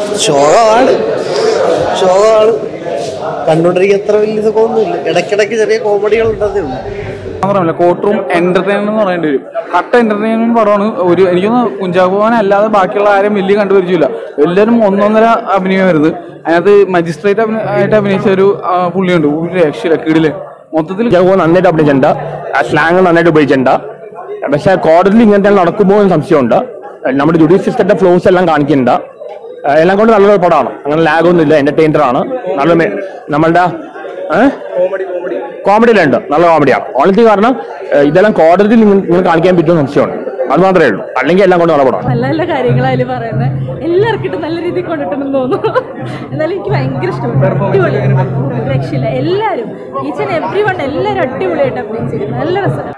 ശോകമാണ് ശോകമാണ് കണ്ടുകൊണ്ടിരിക്കുക അത്ര വലിയ സുഖമൊന്നുമില്ല ഇടയ്ക്കിടയ്ക്ക് ചെറിയ കോമഡികൾ ഉണ്ടെന്നേ ഉള്ളൂ മാത്രമല്ല കോർട്ട് റൂം എന്റർടൈൻമെന്റ് എന്ന് പറയേണ്ടി വരും കട്ട എന്റർടൈൻമെന്റ് പടമാണ് ഒരു എനിക്കൊന്ന് കുഞ്ചാക്കോ ഭവൻ അല്ലാതെ ബാക്കിയുള്ള ആരും വലിയ കണ്ടുപരിച്ചില്ല എല്ലാവരും ഒന്നൊന്നര അഭിനയം വരുന്നത് അതിനകത്ത് മജിസ്ട്രേറ്റ് ആയിട്ട് അഭിനയിച്ച ഒരു ആ, പുള്ളിയുണ്ട് ഒരു രക്ഷയില്ല കീടില് മൊത്തത്തിൽ ജഗോ നന്നായിട്ട് അഭിനയിച്ചിട്ടുണ്ട് ആ സ്ലാങ് നന്നായിട്ട് ഉപയോഗിച്ചിട്ടുണ്ട് പക്ഷെ കോടതിയിൽ ഇങ്ങനത്തെ നടക്കുമോ എന്ന് സംശയമുണ്ട് നമ്മുടെ ജുഡീഷ്യൽ സിസ്റ്റത്തിന്റെ ഫ്ലോസ് എല്ലാം കാണിക്കുന്നുണ്ട് ആ, എല്ലാം കൊണ്ട് നല്ലൊരു പടമാണ് അങ്ങനെ ലാഗ് ഒന്നും ഇല്ല എന്റർടൈനർ ആണ് നല്ല മെ- നമ്മളുടെ കോമഡിയിലുണ്ട് നല്ല കോമഡിയാണ് ഓണത്തി കാരണം ആ, ഇതെല്ലാം കോടതിയിൽ ഇങ്ങനെ ഇങ്ങനെ കാണിക്കാൻ പറ്റുമെന്ന് സംശയമുണ്ട് അത് മാത്രമേ ഉള്ളൂ അല്ലെങ്കിൽ എല്ലാം കൊണ്ട് നല്ല പടമാണ് നല്ല നല്ല കാര്യങ്ങളായാലും പറയുന്നത് എല്ലാവർക്കും ഇട്ട് നല്ല രീതിയിൽ കൊണ്ടിട്ടുണ്ടെന്ന് തോന്നുന്നു എന്നാലും എനിക്ക് ഭയങ്കര ഇഷ്ടപ്പെട്ടു അടിപൊളി രക്ഷയില്ല എല്ലാവരും ഈച്ച് ആൻഡ് എവ്രി വൺ എല്ലാവരും അടിപൊളിയായിട്ട് അഭിനയിച്ചിരിക്കുന്നു നല്ല രസം